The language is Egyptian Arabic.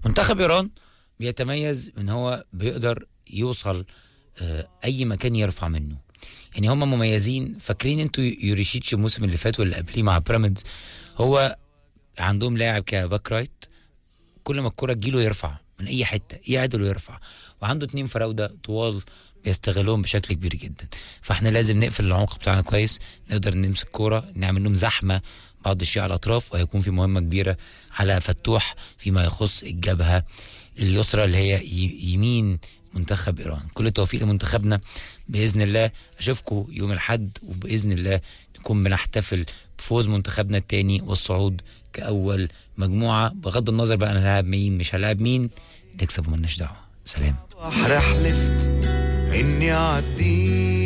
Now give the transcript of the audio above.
منتخب ايران بيتميز ان هو بيقدر يوصل آه، اي مكان يرفع منه يعني هم مميزين فاكرين انتوا يوريشيتش الموسم اللي فات واللي قبليه مع بيراميدز هو عندهم لاعب كباك رايت كل ما الكرة تجيله يرفع من اي حته يعدل ويرفع وعنده اتنين فراوده طوال بيستغلهم بشكل كبير جدا فاحنا لازم نقفل العمق بتاعنا كويس نقدر نمسك كوره نعمل لهم زحمه بعض الشيء على الاطراف وهيكون في مهمه كبيره على فتوح فيما يخص الجبهه اليسرى اللي هي ي- يمين منتخب ايران كل التوفيق لمنتخبنا باذن الله اشوفكم يوم الاحد وباذن الله نكون بنحتفل بفوز منتخبنا التاني والصعود كاول مجموعه بغض النظر بقى انا هلاعب مين مش هلاعب مين نكسب وملناش دعوه سلام بحر حلفت اني اعديه